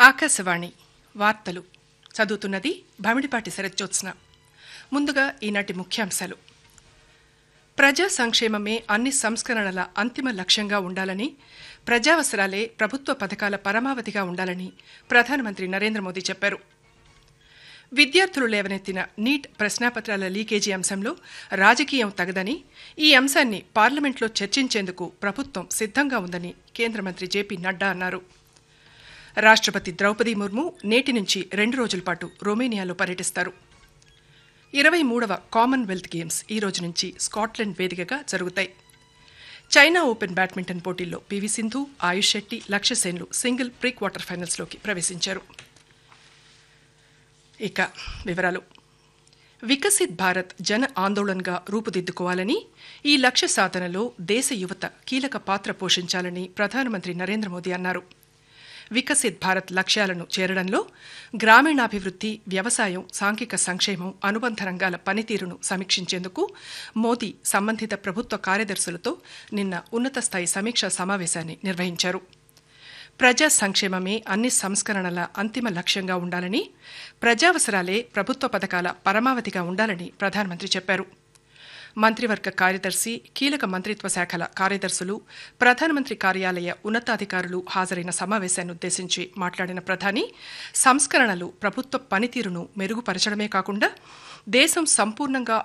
ఆకాశవాణి వార్తలు చదువుతున్నది భమిడిపాటి శరజ్జోత్స్న ముందుగా ఈనాటి ముఖ్యాంశాలు ప్రజా సంక్షేమమే అన్ని సంస్కరణల అంతిమ లక్ష్యంగా ఉండాలని ప్రజావసరాలే ప్రభుత్వ పథకాల పరమావధిగా ఉండాలని ప్రధానమంత్రి నరేంద్ర మోదీ చెప్పారు విద్యార్థులు లేవనెత్తిన నీట్ ప్రశ్నాపత్రాల లీకేజీ అంశంలో రాజకీయం తగదని ఈ అంశాన్ని పార్లమెంట్లో చర్చించేందుకు ప్రభుత్వం సిద్ధంగా ఉందని కేంద్ర మంత్రి జేపీ నడ్డా అన్నారు రాష్ట్రపతి ద్రౌపది ముర్ము నేటి నుంచి రెండు రోజుల పాటు రొమేనియాలో పర్యటిస్తారు ఇరవై మూడవ కామన్వెల్త్ గేమ్స్ ఈ రోజు నుంచి స్కాట్లాండ్ వేదికగా జరుగుతాయి చైనా ఓపెన్ బ్యాడ్మింటన్ పోటీల్లో పివి సింధు ఆయుష్ శెట్టి లక్ష్య సేన్లు సింగిల్ ప్రీ క్వార్టర్ ఫైనల్స్లోకి ప్రవేశించారు ఇక వివరాలు వికసిత్ భారత్ జన ఆందోళన్గా రూపుదిద్దుకోవాలని ఈ లక్ష్య సాధనలో దేశ యువత కీలక పాత్ర పోషించాలని ప్రధానమంత్రి నరేంద్ర మోదీ అన్నారు వికసిత్ భారత్ లక్ష్యాలను చేరడంలో గ్రామీణాభివృద్ధి వ్యవసాయం సాంఘిక సంక్షేమం అనుబంధ రంగాల పనితీరును సమీక్షించేందుకు మోదీ సంబంధిత ప్రభుత్వ కార్యదర్శులతో నిన్న ఉన్నత స్థాయి సమీక్షా సమావేశాన్ని నిర్వహించారు ప్రజా సంక్షేమమే అన్ని సంస్కరణల అంతిమ లక్ష్యంగా ఉండాలని ప్రజావసరాలే ప్రభుత్వ పథకాల పరమావధిగా ఉండాలని ప్రధానమంత్రి చెప్పారు మంత్రివర్గ కార్యదర్శి కీలక మంత్రిత్వ శాఖల కార్యదర్శులు ప్రధానమంత్రి కార్యాలయ ఉన్నతాధికారులు హాజరైన సమావేశాన్ని ఉద్దేశించి మాట్లాడిన ప్రధాని సంస్కరణలు ప్రభుత్వ పనితీరును మెరుగుపరచడమే కాకుండా దేశం సంపూర్ణంగా